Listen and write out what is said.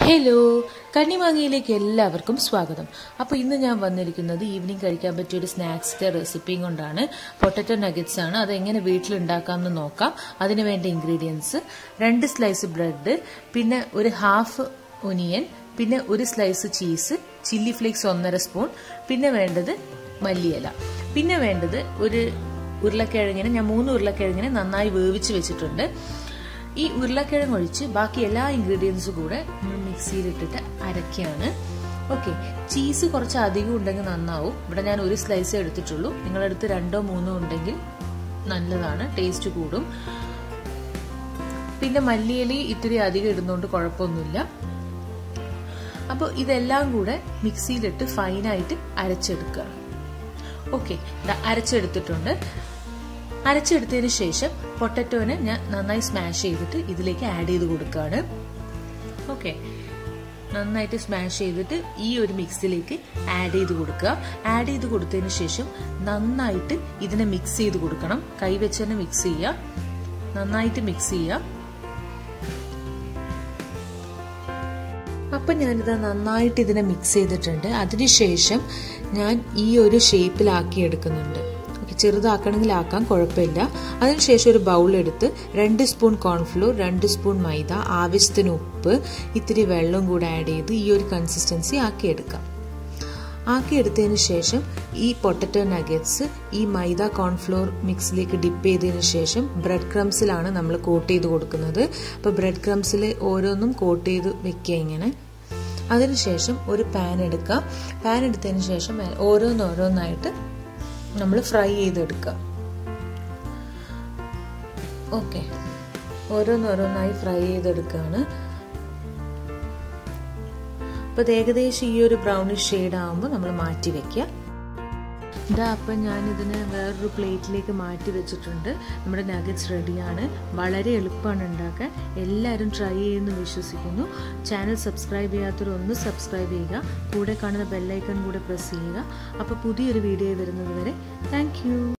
hello കണ്ണിമാങ്ങയിലേക്ക് എല്ലാവർക്കും സ്വാഗതം അപ്പോൾ ഇന്ന് ഞാൻ വന്നിരിക്കുന്നത് ഈവനിങ് കഴിക്കാൻ പറ്റിയ ഒരു സ്നാക്സിന്റെ റെസിപ്പിയും കൊണ്ടാണ് പൊട്ടറ്റോ നഗറ്റ്സ് ആണ് അത് എങ്ങനെ വീട്ടിൽ ഉണ്ടാക്കാമെന്ന് നോക്കാം അതിന് വേണ്ട ഇൻഗ്രീഡിയൻസ് രണ്ട് സ്ലൈസ് ബ്രെഡ് പിന്നെ ഒരു ഹാഫ് ഒനിയൻ പിന്നെ ഒരു സ്ലൈസ് ചീസ് ചില്ലി ഫ്ലേക്സ് ഒന്നര സ്പൂൺ പിന്നെ വേണ്ടത് മല്ലിയില പിന്നെ വേണ്ടത് ഒരു ഉരുളക്കിഴങ്ങിനെ ഞാൻ മൂന്ന് ഉരുളക്കിഴങ്ങിനെ നന്നായി വേവിച്ച് വെച്ചിട്ടുണ്ട് ഈ ഉരുളക്കിഴങ്ങ് ഒഴിച്ച് ബാക്കി എല്ലാ ഇൻഗ്രീഡിയൻസും കൂടെ നമ്മൾ മിക്സിയിലിട്ടിട്ട് അരക്കുകയാണ് ഓക്കെ ചീസ് കുറച്ച് അധികം ഉണ്ടെങ്കിൽ നന്നാവും ഇവിടെ ഞാൻ ഒരു സ്ലൈസ് എടുത്തിട്ടുള്ളൂ നിങ്ങളടുത്ത് രണ്ടോ മൂന്നോ ഉണ്ടെങ്കിൽ നല്ലതാണ് ടേസ്റ്റ് കൂടും പിന്നെ മല്ലിയില ഇത്തിരി അധികം ഇടുന്നതുകൊണ്ട് കുഴപ്പമൊന്നുമില്ല അപ്പോൾ ഇതെല്ലാം കൂടെ മിക്സിയിലിട്ട് ഫൈനായിട്ട് അരച്ചെടുക്കുക ഓക്കെ അരച്ചെടുത്തിട്ടുണ്ട് അരച്ചെടുത്തതിന് ശേഷം പൊട്ടറ്റോനെ ഞാൻ നന്നായി സ്മാഷ് ചെയ്തിട്ട് ഇതിലേക്ക് ആഡ് ചെയ്ത് കൊടുക്കുകയാണ് ഓക്കെ നന്നായിട്ട് സ്മാഷ് ചെയ്തിട്ട് ഈ ഒരു മിക്സിലേക്ക് ആഡ് ചെയ്ത് കൊടുക്കുക ആഡ് ചെയ്ത് കൊടുത്തതിന് ശേഷം നന്നായിട്ട് ഇതിനെ മിക്സ് ചെയ്ത് കൊടുക്കണം കൈവച്ച് തന്നെ മിക്സ് ചെയ്യുക നന്നായിട്ട് മിക്സ് ചെയ്യുക അപ്പം ഞാനിത് നന്നായിട്ട് ഇതിനെ മിക്സ് ചെയ്തിട്ടുണ്ട് അതിനുശേഷം ഞാൻ ഈ ഒരു ഷേപ്പിലാക്കി എടുക്കുന്നുണ്ട് ചെറുതാക്കണമെങ്കിൽ ആക്കാം കുഴപ്പമില്ല അതിനുശേഷം ഒരു ബൗൾ എടുത്ത് രണ്ട് സ്പൂൺ കോൺഫ്ലോർ രണ്ട് സ്പൂൺ മൈദ ആവശ്യത്തിന് ഉപ്പ് ഇത്തിരി വെള്ളം കൂടെ ആഡ് ചെയ്ത് ഈ ഒരു കൺസിസ്റ്റൻസി ആക്കിയെടുക്കാം ആക്കിയെടുത്തതിന് ശേഷം ഈ പൊട്ടറ്റോ നഗറ്റ്സ് ഈ മൈദ കോൺഫ്ലോർ മിക്സിലേക്ക് ഡിപ്പ് ചെയ്തതിന് ശേഷം ബ്രെഡ് ക്രംസിലാണ് നമ്മൾ കോട്ട് ചെയ്ത് കൊടുക്കുന്നത് അപ്പോൾ ബ്രെഡ് ക്രംസിൽ ഓരോന്നും കോട്ട് ചെയ്ത് വെക്കുക ഇങ്ങനെ അതിനുശേഷം ഒരു പാൻ എടുക്കുക പാൻ എടുത്തതിന് ശേഷം ഓരോന്നോരോന്നായിട്ട് നമ്മൾ ഫ്രൈ ചെയ്തെടുക്കുക ഓക്കെ ഓരോന്നോരോന്നായി ഫ്രൈ ചെയ്തെടുക്കുകയാണ് അപ്പോൾ അത് ഏകദേശം ഈ ഒരു ബ്രൗണിഷ് ഷെയ്ഡ് ആകുമ്പോൾ നമ്മൾ മാറ്റി വെക്കുക ഇതാ അപ്പം ഞാനിതിന് വേറൊരു പ്ലേറ്റിലേക്ക് മാറ്റി വെച്ചിട്ടുണ്ട് നമ്മുടെ നഗറ്റ്സ് റെഡിയാണ് വളരെ എളുപ്പമാണ് ഉണ്ടാക്കാൻ എല്ലാവരും ട്രൈ ചെയ്യുമെന്ന് വിശ്വസിക്കുന്നു ചാനൽ സബ്സ്ക്രൈബ് ചെയ്യാത്തവർ ഒന്ന് സബ്സ്ക്രൈബ് ചെയ്യുക കൂടെ കാണുന്ന ബെല്ലൈക്കൺ കൂടെ പ്രസ് ചെയ്യുക അപ്പോൾ പുതിയൊരു വീഡിയോ വരുന്നത് വരെ താങ്ക്